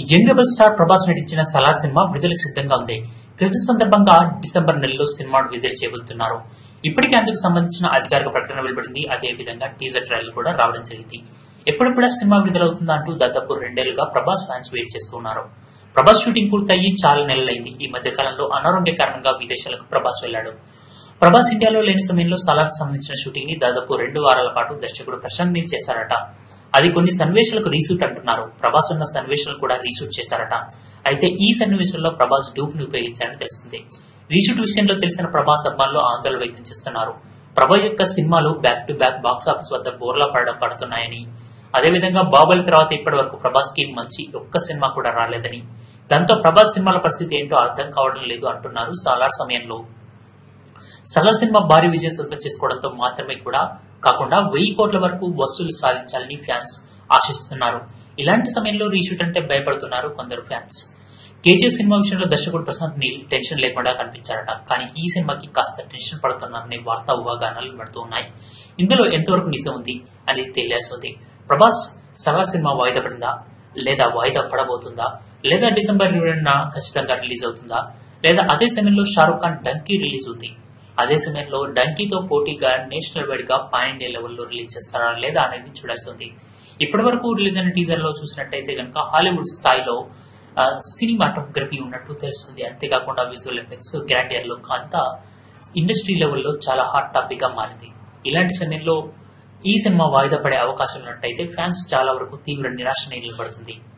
young rebel star Prabhas నటించిన Salaar cinema విడుదలకు సిద్ధంగా ఉంది క్రిస్మస్ సందర్భంగా డిసెంబర్ నెలలో సినిమాను విడుదల చేయబోతున్నారు ఇప్పటికే అందుకు సంబంధించిన అధికారిక ప్రకటన వెలువడింది అదే విధంగా టీజర్ ట్రైలర్ కూడా రావడం జరిగింది ఎప్పుడెప్పుడు సినిమా విడుదలవుతుందా అంటూ దాదాపు రెండేళ్లుగా ప్రభాస్ ఫ్యాన్స్ వెయిట్ చేస్తున్నారు ప్రభాస్ షూటింగ్ పూర్తయి చాలా నెలలైంది ఈ మధ్య కాలంలో అనారోగ్య కారణంగా విదేశాలకు ప్రభాస్ వెళ్లాడు ప్రభాస్ ఇండియాలో లేని సమయంలో సలార్ సంబంధించిన షూటింగ్ ని దాదాపు రెండు వారాల పాటు దర్శకుడు ప్రశాంత్ నీల్ చేశారట అది కొన్ని సన్నివేశాలకు రీషూట్ అంటున్నారు ప్రభాస్ ఉన్న సన్నివేశాలు కూడా రీషూట్ చేశారట అయితే ఈ సన్నివేశంలో ప్రభాస్ డూప్ ని ఉపయోగించారని తెలుస్తుంది రీషూట్ విషయంలో తెలిసిన ప్రభాస్ అభిమానులు ఆందోళన వ్యక్తం చేస్తున్నారు ప్రభా యొక్క సినిమాలు back to back box office వద్ద బోర్లా పడడం పడుతున్నాయని అదేవిధంగా బాబుల తర్వాత ఇప్పటి వరకు ప్రభాస్ కి మంచి ఒక్క సినిమా కూడా రాలేదని దాంతో ప్రభాస్ సినిమాల పరిస్థితి ఏంటో అర్థం కావడం లేదు అంటున్నారు సాలార్ సమయంలో సలార్ సినిమా భారీ విజయం సొంతం చేసుకోవడంతో మాత్రమే కూడా కాకుండా వెయ్యి కోట్ల వరకు వసూలు సాధించాలని ఫ్యాన్స్ ఆశిస్తున్నారు ఇలాంటి సమయంలో రీషూట్ అంటే భయపడుతున్నారు కొందరు ఫ్యాన్స్ కేజీఎఫ్ సినిమా విషయంలో దర్శకుడు ప్రశాంత్ నీల్ టెన్షన్ లేకుండా కనిపించారట కానీ ఈ సినిమాకి కాస్త టెన్షన్ పడుతున్నారనే వార్తా ఊహాగానాలు పడుతూ ఉన్నాయి ఇందులో ఎంతవరకు నిజం ఉంది అనేది తెలియాల్సి ఉంది ప్రభాస్ సలార్ సినిమా వాయిదా పడిందా లేదా వాయిదా పడబోతుందా లేదా డిసెంబర్ ఇరవై రెండున ఖచ్చితంగా రిలీజ్ అవుతుందా లేదా అదే సమయంలో షారుఖ్ ఖాన్ డంకీ రిలీజ్ ఉంది అదే సమయంలో డంకీతో పోటీగా నేషనల్ వైడ్ గా పాన్ ఇండియా లెవెల్లో రిలీజ్ చేస్తారా లేదా అనేది చూడాల్సి ఉంది ఇప్పటి వరకు రిలీజ్ అయిన టీజర్ లో చూసినట్టయితే కనుక హాలీవుడ్ స్థాయిలో సినిమాటోగ్రఫీ ఉన్నట్టు తెలుస్తుంది అంతేకాకుండా విజువల్ ఎఫెక్ట్స్ గ్రాండియర్ లుక్ అంతా ఇండస్ట్రీ లెవెల్లో చాలా హాట్ టాపిక్ గా మారింది ఇలాంటి సమయంలో ఈ సినిమా వాయిదా పడే అవకాశం ఉన్నట్టయితే ఫ్యాన్స్ చాలా వరకు తీవ్ర నిరాశ నిలబడుతుంది